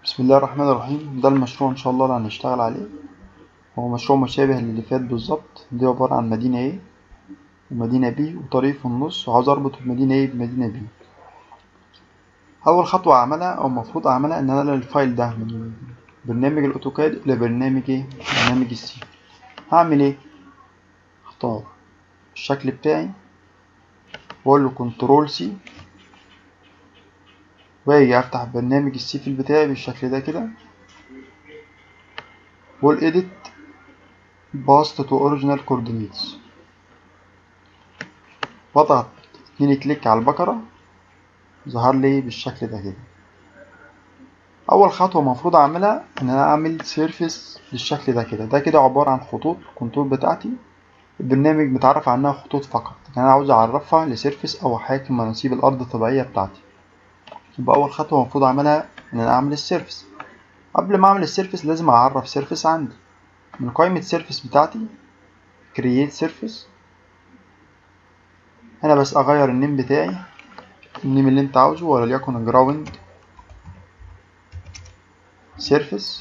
بسم الله الرحمن الرحيم ده المشروع ان شاء الله اللي هنشتغل عليه هو مشروع مشابه للي فات بالظبط دي عبارة عن مدينة A ومدينة B وطريق في النص وعاوز اربط المدينة A بمدينة B اول خطوة اعملها او المفروض اعملها ان انا انقل الفايل ده من برنامج الاوتوكاد الى برنامج ايه برنامج السي هعمل ايه اختار الشكل بتاعي واقول له كنترول سي واجي افتح برنامج السيفل بتاعي بالشكل ده كده واقول edit باست تو اوريجينال كوردينيتس واضغط اتنين كليك على البكرة ظهر لي بالشكل ده كده اول خطوة المفروض اعملها ان انا اعمل سيرفيس بالشكل ده كده ده كده عبارة عن خطوط كنترول بتاعتي البرنامج متعرف عنها خطوط فقط لكن انا عاوز اعرفها لسيرفيس او حاكم مناسيب الارض الطبيعية بتاعتي يبقى اول خطوه المفروض اعملها ان انا اعمل السيرفيس قبل ما اعمل السيرفيس لازم اعرف سيرفيس عندي من قائمه سيرفيس بتاعتي create سيرفيس هنا بس اغير النيم بتاعي النيم اللي انت عاوزه وليكن جراوند سيرفيس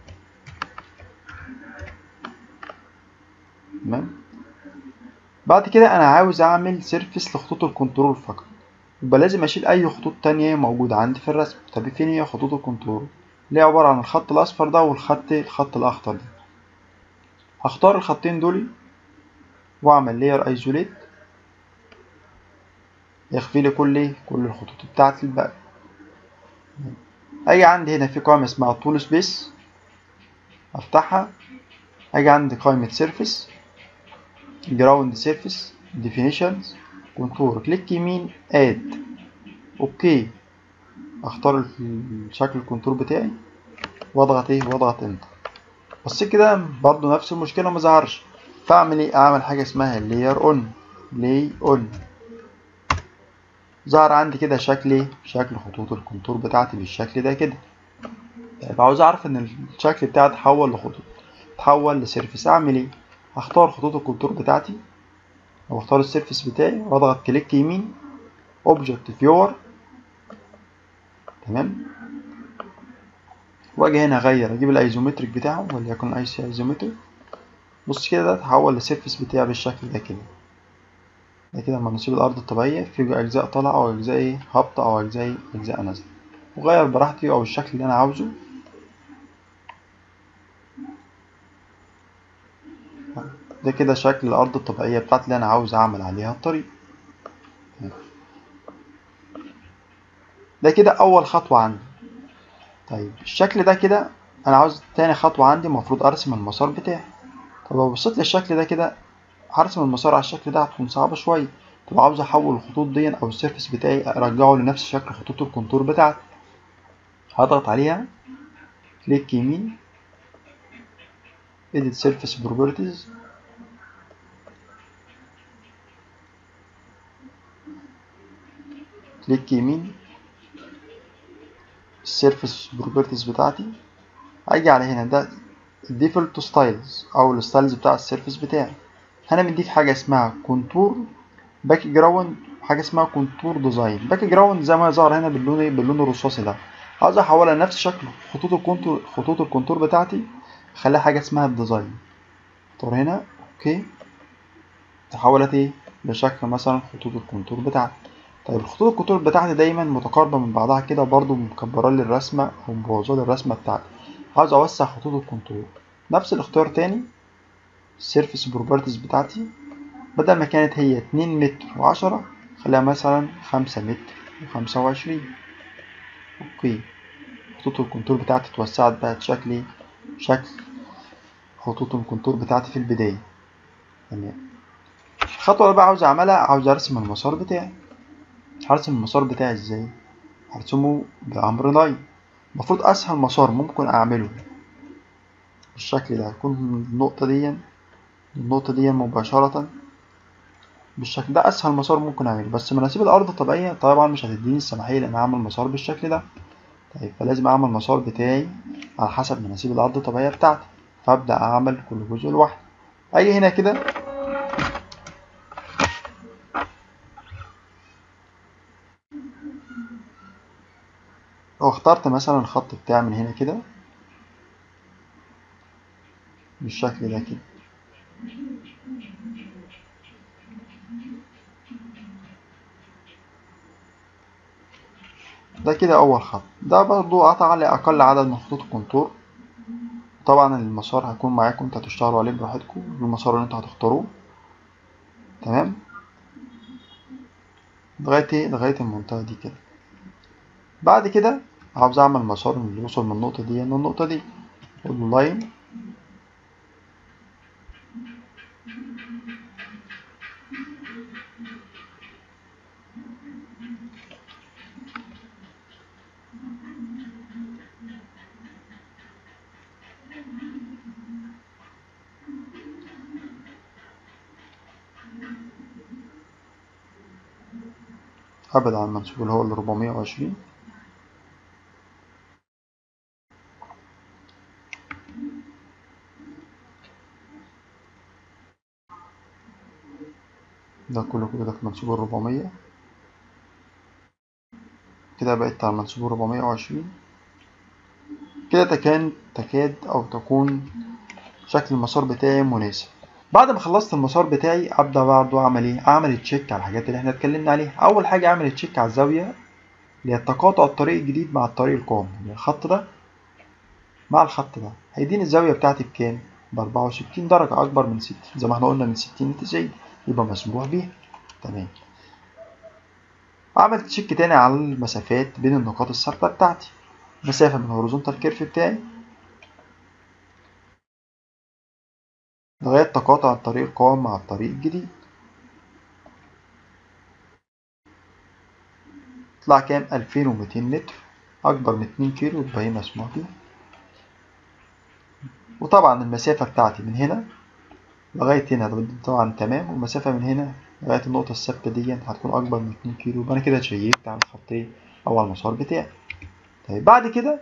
تمام بعد كده انا عاوز اعمل سيرفيس لخطوط الكنترول فقط يبقى لازم اشيل اي خطوط تانية موجودة عندي في الرسم طب فين هي خطوط الكنترول اللي هي عبارة عن الخط الاصفر ده والخط الخط الاخضر ده هختار الخطين دول واعمل لاير ايزوليت يخفي لي كل كل الخطوط بتاعت الباقي اجي عندي هنا في قائمة اسمها طول سبيس افتحها اجي عندي قائمة سيرفيس جراوند سيرفيس ديفينيشنز كنترول كليك يمين اد اوكي اختار الشكل الكنترول بتاعي واضغط ايه واضغط انتر بس كده برضو نفس المشكله ما ظهرش فاعمل ايه اعمل حاجه اسمها لاير اون لاي اون ظهر عندي كده شكل ايه شكل خطوط الكنترول بتاعتي بالشكل ده كده طيب عاوز اعرف ان الشكل بتاعي اتحول لخطوط اتحول لسيرفيس اعمل ايه هختار خطوط الكنترول بتاعتي او اختار السيرفيس بتاعي واضغط كليك يمين اوبجكت فيور تمام واجي هنا اغير اجيب الايزومتريك بتاعه وليكن اي سي ايزومتريك بص كده ده اتحول للسيرفيس بتاعي بالشكل ده كده ده كده مناسيب الارض الطبيعيه في اجزاء طالعه او اجزاء ايه هابطه او اجزاء اجزاء نازله وغير براحتي او الشكل اللي انا عاوزه ده كده شكل الأرض الطبيعية بتاعتي اللي أنا عاوز أعمل عليها الطريق ده كده أول خطوة عندي طيب الشكل ده كده أنا عاوز تاني خطوة عندي المفروض أرسم المسار بتاعي طب لو بصيت للشكل ده كده هرسم المسار على الشكل ده هتكون صعبة شوية طب عاوز أحول الخطوط دي أو السيرفيس بتاعي أرجعه لنفس شكل خطوط الكونتور بتاعتي هضغط عليها كليك يمين edit surface properties كليك يمين السيرفيس بروبرتيز بتاعتي اجي على هنا ده الديفولت ستايلز او الستايلز بتاع السيرفيس بتاعي هنا مديك حاجه اسمها كونتور باك جراوند وحاجه اسمها كونتور ديزاين باك جراوند زي ما ظهر هنا باللون باللون الرصاصي ده عاوز احولها لنفس شكل خطوط الكونتور خطوط الكونتور بتاعتي اخليها حاجه اسمها الديزاين اختار هنا اوكي تحولت ايه لشكل مثلا خطوط الكونتور بتاعتي طيب الخطوط الكنترول بتاعتي دايما متقاربة من بعضها كده برضو مكبرة لي الرسمة أو مبوظة لي الرسمة بتاعتي عاوز أوسع خطوط الكنترول نفس الاختيار تاني السيرفيس بروبرتيز بتاعتي بدل ما كانت هي اتنين متر وعشرة خليها مثلا خمسة متر وخمسة وعشرين اوكي خطوط الكنترول بتاعتي اتوسعت بقت شكل شكل خطوط الكنترول بتاعتي في البداية تمام الخطوة اللي بقى عاوز أعملها عاوز أرسم المسار بتاعي هرسم المسار بتاعي ازاي هرسمه بأمر لاين المفروض أسهل مسار ممكن أعمله بالشكل ده هيكون النقطة دي النقطة دي مباشرة بالشكل ده أسهل مسار ممكن أعمله بس مناسيب الأرض الطبيعية طبعا مش هتديني السماحية لأن أعمل مسار بالشكل ده طيب فلازم أعمل مسار بتاعي على حسب مناسيب الأرض الطبيعية بتاعتي فأبدأ أعمل كل جزء لوحده أجي هنا كده لو اخترت مثلا الخط بتاعي من هنا كده بالشكل ده كده ده كده أول خط ده برضو قطع على أقل عدد من خطوط الكونتور طبعا المسار هيكون معاكم انتوا هتشتغلوا عليه براحتكم المسار اللي انتوا هتختاروه تمام لغاية ايه لغاية المنطقة دي كده بعد كده عاوز اعمل مسار اللي يوصل من النقطة دي للنقطة دي اقول له لاين أبعد عن المنسوب اللي هو ال 420 ده كله كده في منسوب ال 400 كده بقيت على منسوب ال 420 كده تكاد تكاد أو تكون شكل المسار بتاعي مناسب بعد ما خلصت المسار بتاعي ابدا برضه اعمل ايه اعمل تشيك على الحاجات اللي احنا اتكلمنا عليها اول حاجه اعمل تشيك على الزاويه اللي هي تقاطع الطريق الجديد مع الطريق القومي يعني الخط ده مع الخط ده هيديني الزاويه بتاعتي بكام ب 64 درجه اكبر من 60 زي ما احنا قلنا من 60 ل 90 يبقى مسموح بيها تمام اعمل تشيك تاني على المسافات بين النقاط الثابته بتاعتي مسافه من الهوريزونتال كيرف بتاعي لغاية تقاطع الطريق القوام مع الطريق الجديد طلع كام ألفين ومتين متر أكبر من اتنين كيلو يبقى هي مسموح بيها وطبعا المسافة بتاعتي من هنا لغاية هنا طبعا تمام والمسافة من هنا لغاية النقطة الثابتة دي هتكون أكبر من اتنين كيلو يبقى أنا كده شيكت على الخطين أو على المسار بتاعي طيب بعد كده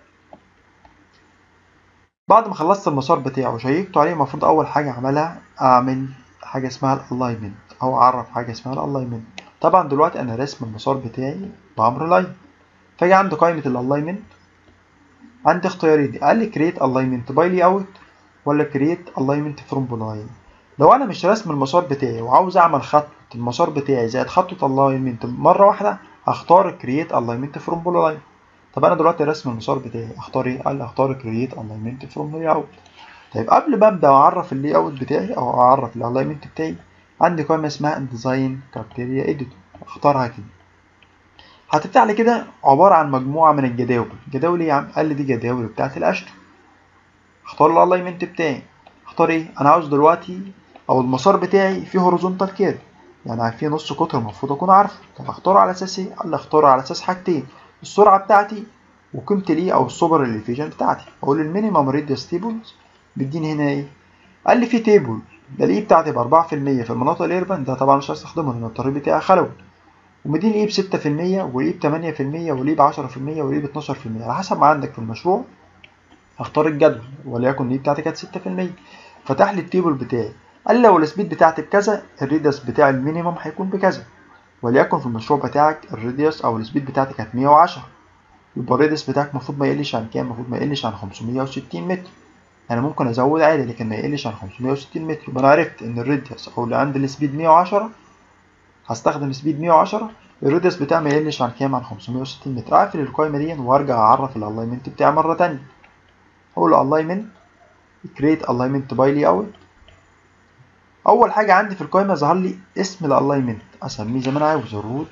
بعد ما خلصت المسار بتاعه وشيكته عليه المفروض اول حاجه اعملها اعمل حاجه اسمها الالاينمنت او اعرف حاجه اسمها الالاينمنت طبعا دلوقتي انا راسم المسار بتاعي بامر لاين فاجي عند قائمه الالاينمنت عندي اختيارين قال لي كريت الاينمنت باي لي اوت ولا كريت الاينمنت فروم بلاين لو انا مش راسم المسار بتاعي وعاوز اعمل خط المسار بتاعي زائد خطوه الاينمنت مره واحده هختار كريت الاينمنت فروم بلاين طب انا دلوقتي رسم المسار بتاعي اختار ايه قال لي اختار كرييت الاينمنت فروم لاي اوت طيب قبل ما ابدا اعرف اللاي اوت بتاعي او اعرف الالاينمنت بتاعي عندي قائمه اسمها ديزاين كرايتيريا اديتور اختارها كده هتفتح لي كده عباره عن مجموعه من الجداول جداول ايه يا عم قال لي دي جداول بتاعت الاشتر اختار الالاينمنت بتاعي اختار ايه انا عاوز دلوقتي او المسار بتاعي فيه هوريزونتال كيرف يعني في نص قطر المفروض اكون عارفه طب اختاره على اساس ايه قال لي اختاره على اساس حاجتين السرعه بتاعتي وقيمه الايه او السوبر الافيجن بتاعتي اقول المينيمم ريديوس تيبلز بيديني هنا ايه قال لي في تيبل ده الاي بتاعتي ب 4% في المناطق الاربن ده طبعا مش هستخدمه لان الطريق بتاعي خلوي ومديني ايه ب 6% والايه ب 8% والايه ب 10% والايه ب 12% على حسب ما عندك في المشروع هختار الجدول وليكن الايه بتاعتي كانت 6% فتح لي التيبل بتاعي قال لي لو السبيد بتاعتي بكذا الريديوس بتاع المينيمم هيكون بكذا وليكن في المشروع بتاعك الريديوس او السبيد بتاعتي كانت 110 يبقى الريديوس بتاعك المفروض ما يقلش عن كام المفروض ما يقلش عن 560 متر انا ممكن ازود عادي لكن ما يقلش عن 560 متر يبقى انا عرفت ان الريديوس او اللي عند السبيد 110 هستخدم سبيد 110 الريديوس بتاعي ما يقلش عن كام عن 560 متر اقفل القائمه دي وارجع اعرف الالاينمنت بتاعي مره تانية اقول له الاينمنت create alignment by layout اول حاجه عندي في القائمه ظهر لي اسم الالاينمنت اسميه زي ما انا عاوز الروت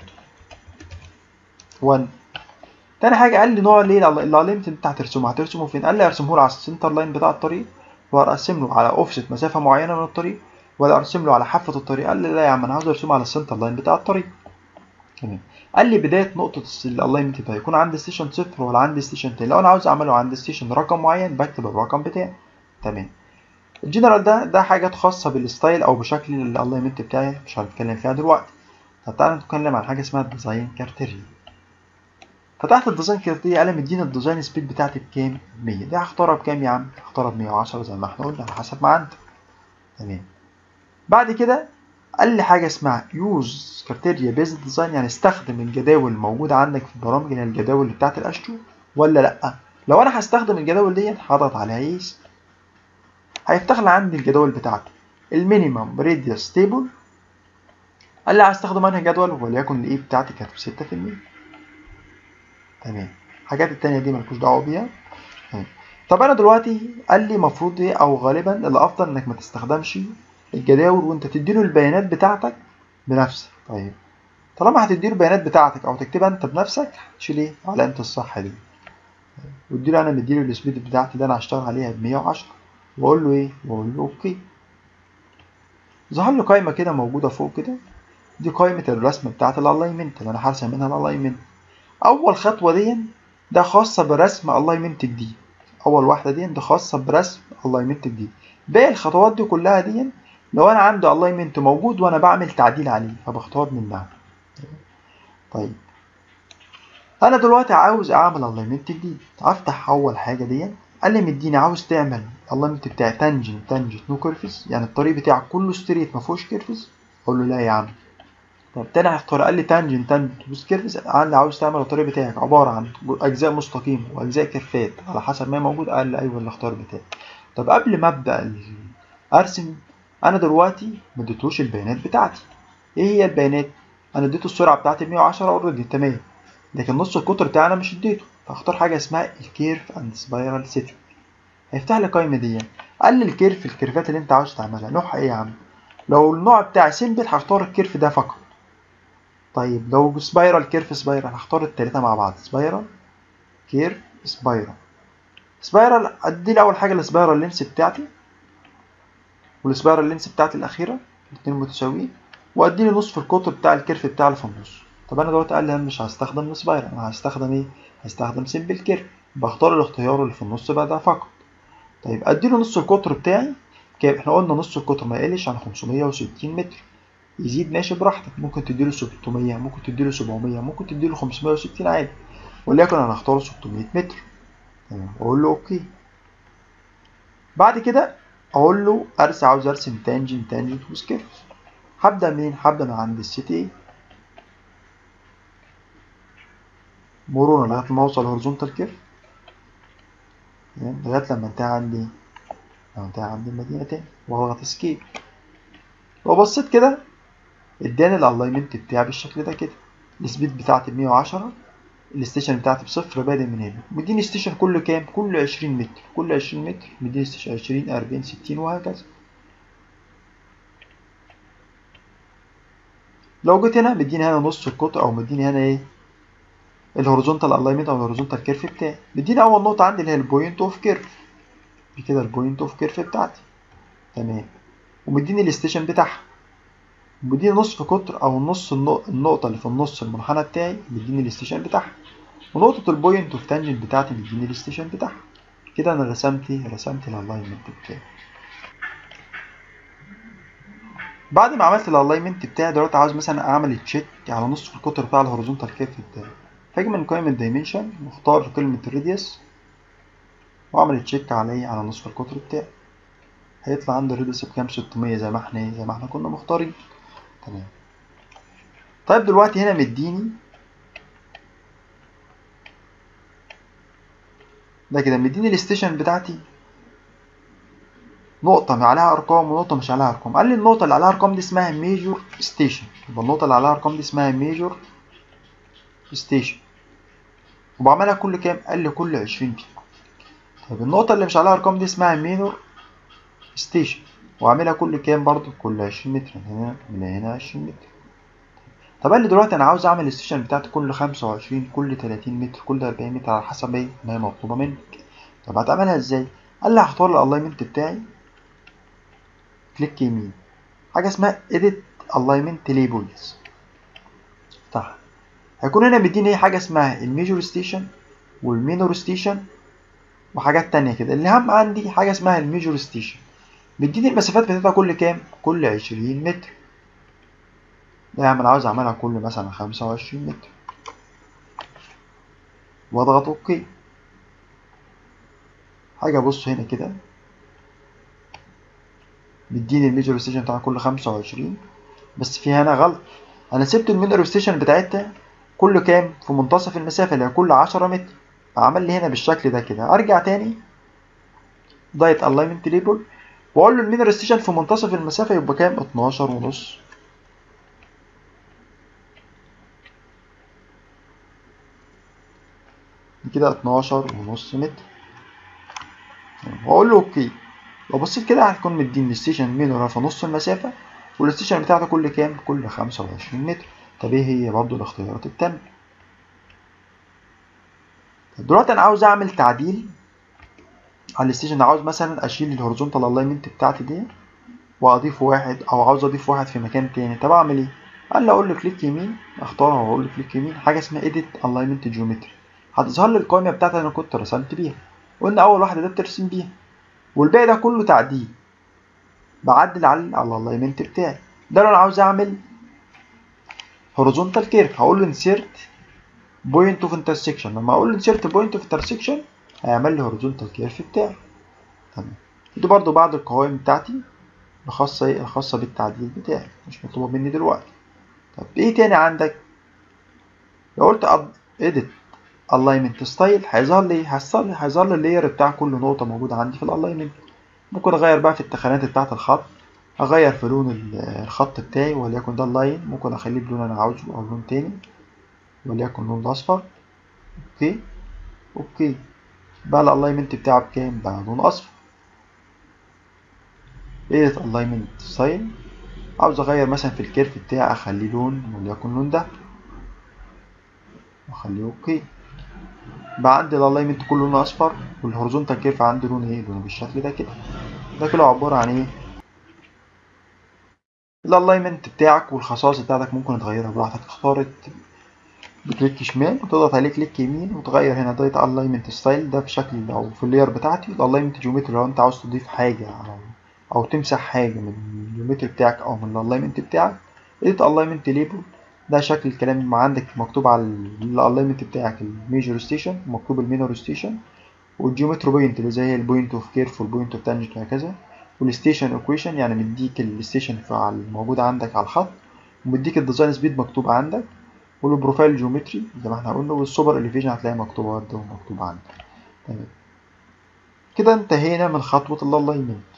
1 تاني حاجه قال لي نوع الايه الالاينمنت انت هترسمه هترسمه فين قال لي ارسمه له على السنتر لاين بتاع الطريق وارسم له على اوفست مسافه معينه من الطريق ولا ارسم له على حافه الطريق قال لي لا يا عم انا عاوز ارسمه على السنتر لاين بتاع الطريق تمام قال لي بدايه نقطه الالاينمنت ده هيكون عند ستيشن صفر ولا عند ستيشن تاني لو انا عاوز اعمله عند ستيشن رقم معين بكتب الرقم بتاعي تمام الجنرال ده ده حاجات خاصه بالستايل او بشكل الالاينمنت بتاعي مش هنتكلم فيها دلوقتي طب تعالى نتكلم عن حاجه اسمها الديزاين كارتيريا فتحت الديزاين كارتيريا قال مديني الديزاين سبيد بتاعتي بكام 100 دي هختارها بكام يا عم هختارها ب 110 زي ما احنا قلنا على حسب ما عندك تمام بعد كده قال لي حاجه اسمها يوز كارتيريا بيزد ديزاين يعني استخدم الجداول الموجوده عندك في البرامج اللي هي الجداول اللي بتاعت الاشتو ولا لا لو انا هستخدم الجداول ديت هضغط عليها يس هيفتح لي عندي الجداول بتاعتي المينيمم راديوس تيبل قال لي هستخدم انهي جدول وليكن الايه بتاعتي كانت بستة في المية تمام الحاجات التانية دي ملكوش دعوة بيها تمام طب انا دلوقتي قال لي المفروض ايه او غالبا الافضل انك ما تستخدمش الجداول وانت تديله البيانات بتاعتك بنفسك طيب طالما هتديله البيانات بتاعتك او تكتبها انت بنفسك هتشيل ايه علامة الصح دي واديله انا مديله السبيد بتاعتي اللي انا هشتغل عليها ب 110 واقول له ايه واقول له اوكي ظهر له قائمة كده موجودة فوق كده دي قائمة الرسم بتاعت الالاينمنت اللي انا هرسم منها الالاينمنت اول خطوة دي ده خاصة برسم الاينمنت جديد اول واحدة دي ده خاصة برسم الاينمنت جديد باقي الخطوات دي كلها دي لو انا عندي الاينمنت موجود وانا بعمل تعديل عليه فبختار منها طيب انا دلوقتي عاوز اعمل الاينمنت جديد افتح اول حاجة دي قال لي مديني عاوز تعمل الاينمنت بتاعي تانجنت تانجنت نو كيرفز يعني الطريق بتاعك كله ستريت ما فيهوش كيرفز اقول له لا يا عم طب تاني هختار قال لي تانجنت تانجنت بص كيرفز قال لي عاوز تعمل الطريق بتاعك عباره عن اجزاء مستقيمه واجزاء كيرفات على حسب ما موجود قال لي ايوه الاختيار بتاعي طب قبل ما ابدا ارسم انا دلوقتي ما اديتوش البيانات بتاعتي ايه هي البيانات انا اديته السرعه بتاعتي 110 اوريدي تمام لكن نص القطر بتاعي انا مش اديته فاختار حاجه اسمها الكيرف اند سبايرال سيتنج هيفتح لي القايمه دي قال لي الكيرف الكيرفات اللي انت عاوز تعملها نوعها ايه يا عم لو النوع بتاعي سيمبل هختار الكيرف ده فقط طيب لو سبايرال كيرف سبايرال هختار التلاتة مع بعض سبايرال كيرف سبايرال سبايرال ادي لي اول حاجه السبايرال لينس بتاعتي والسبايرال لينس بتاعتي الاخيره الاتنين متساويين وادي لي نصف القطر بتاع الكيرف بتاعي اللي في النص طب انا دلوقتي قال لي انا مش هستخدم السبايرال انا هستخدم ايه هستخدم سيمبل كيرف بختار الاختيار اللي في النص بقى ده فقط طيب ادي له نص القطر بتاعي كام احنا قلنا نص القطر ما يقلش عن 560 متر يزيد ماشي براحتك ممكن تديله 600 ممكن تديله 700 ممكن تديله 560 عادي وليكن انا هختار 600 متر تمام اقول له اوكي بعد كده اقول له ارسم عاوز ارسم تانجنت تانجنت وسكيرف هبدا منين هبدا من عند السيتي مرونه لغايه ما اوصل هوريزونتال كيرف لغايه لما انتهي عندي لو انتهي عند المدينه تاني واضغط اسكيب لو بصيت كده اداني الالاينمنت بتاعي بالشكل ده كده السبيد بتاعتي ب 110 الستيشن بتاعتي بصفر بادئ من هنا مديني ستيشن كل كام كل 20 متر كل 20 متر مديني ستيشن 20 40 60 وهكذا لو جيت هنا مديني هنا نص القطر او مديني هنا ايه الهوريزونتال الاينمنت او الهوريزونتال كيرف بتاعي مديني اول نقطه عندي اللي هي البوينت اوف كيرف دي كده البوينت اوف كيرف بتاعتي تمام ومديني الستيشن بتاعها مديني نصف قطر او نص النقطه اللي في النص المنحنى بتاعي مديني الستيشن بتاعها ونقطه البوينت اوف تانجنت بتاعتي مديني الستيشن بتاعها كده انا رسمت رسمت الالاينمنت بتاعي بعد ما عملت الالاينمنت بتاعي دلوقتي عاوز مثلا اعمل تشيك على نصف القطر بتاع الهوريزونتال كيرف بتاعي هاجي من قائمه دايمنشن واختار كلمه الراديوس واعمل تشيك عليه على نصف القطر بتاعي هيطلع عندي الراديوس بكام 600 زي ما احنا زي ما احنا كنا مختارين تمام طيب دلوقتي هنا مديني ده كده مديني الستيشن بتاعتي نقطة عليها أرقام ونقطة مش عليها أرقام قال لي النقطة اللي عليها أرقام دي اسمها ميجور ستيشن يبقى النقطة اللي عليها أرقام دي اسمها ميجور ستيشن وبعملها كل كام؟ قال لي كل 20 دقيقة طيب النقطة اللي مش عليها أرقام دي اسمها مينور ستيشن وأعملها كل كام برضو؟ كل 20 متر من هنا من هنا 20 متر طب قال لي دلوقتي أنا عاوز أعمل الستيشن بتاعتي كل 25 كل 30 متر كل 40 متر على حسب إيه ما هي مطلوبة منك طب هتعملها إزاي؟ قال لي هختار الألاينمنت بتاعي كليك يمين حاجة اسمها edit alignment labels صح هيكون هنا مديني ايه حاجة اسمها الميجور ستيشن والمينور ستيشن وحاجات تانية كده اللي أهم عندي حاجة اسمها الميجور ستيشن مديني المسافات بتاعتها كل كام؟ كل عشرين متر ده يعني أنا عاوز أعملها كل مثلا خمسة وعشرين متر وأضغط أوكي حاجة أبص هنا كده مديني الميجور ستيشن بتاعها كل خمسة وعشرين بس في هنا غلط أنا سبت المينور ستيشن بتاعتها كل كام؟ في منتصف المسافة اللي هي كل عشرة متر عمل لي هنا بالشكل ده كده ارجع تاني دايت الاينمنت ليبل واقول له المين ستيشن في منتصف المسافه يبقى كام 12 ونص كده 12 ونص متر واقول له اوكي لو بصيت كده هتكون مديني الستيشن مين في نص المسافه والستيشن بتاعته كل كام كل 25 متر طب ايه هي برضو الاختيارات التانية دلوقتي انا عاوز اعمل تعديل على الستيشن عاوز مثلا اشيل الهوريزونتال الاينمنت بتاعتي دي واضيف واحد او عاوز اضيف واحد في مكان تاني طب اعمل ايه قال لي اقول له كليك يمين اختارها واقول له كليك يمين حاجه اسمها edit alignment geometry هتظهر لي القائمه بتاعتي انا كنت رسمت بيها قلنا اول واحده ده بترسم بيها والباقي ده كله تعديل بعدل على على الالاينمنت بتاعي ده لو انا عاوز اعمل horizontal curve هقول له insert point of intersection لما اقول له insert point of intersection هيعمل لي horizontal curve بتاعي تمام دي برضو بعض القوائم بتاعتي الخاصة ايه الخاصة بالتعديل بتاعي مش مطلوبة مني دلوقتي طب ايه تاني عندك لو قلت edit alignment style هيظهر لي هيظهر لي هيظهر لي اللاير بتاع كل نقطة موجودة عندي في الالاينمنت ممكن اغير بقى في التخانات بتاعة الخط اغير في لون الخط بتاعي وليكن ده اللاين ممكن اخليه بلون انا عاوزه او لون تاني وليكن لون الاصفر اوكي اوكي بقى الالاينمنت بتاعه بكام بقى لون اصفر edit alignment style عاوز اغير مثلا في الكيرف بتاعي اخليه لون وليكن لون ده واخليه اوكي بقى عندي الالاينمنت كله لون اصفر والهوريزونتال كيرف عندي لون ايه لون بالشكل ده كده ده كده عبارة عن ايه الالاينمنت بتاعك والخصائص بتاعتك ممكن تغيرها براحتك تختار بكليك شمال وتضغط عليه كليك يمين وتغير هنا دايت الاينمنت ستايل ده في شكل او في اللاير بتاعتي الالاينمنت جيومتري لو انت عاوز تضيف حاجه او, أو تمسح حاجه من الجيومتري بتاعك او من الالاينمنت بتاعك اديت الاينمنت ليبل ده شكل الكلام اللي عندك مكتوب على الالاينمنت بتاعك الميجور ستيشن ومكتوب المينور ستيشن والجيومتري بوينت اللي زي البوينت اوف كيرف والبوينت اوف تانجنت وهكذا والستيشن ايكويشن يعني مديك الستيشن الموجود عندك على الخط ومديك الديزاين سبيد مكتوب عندك والبروفايل جيومتري زي ما احنا قلنا والسوبر اليفيشن هتلاقي مكتوبه برضه ومكتوب عندك تمام كده انتهينا من خطوه الالاينمنت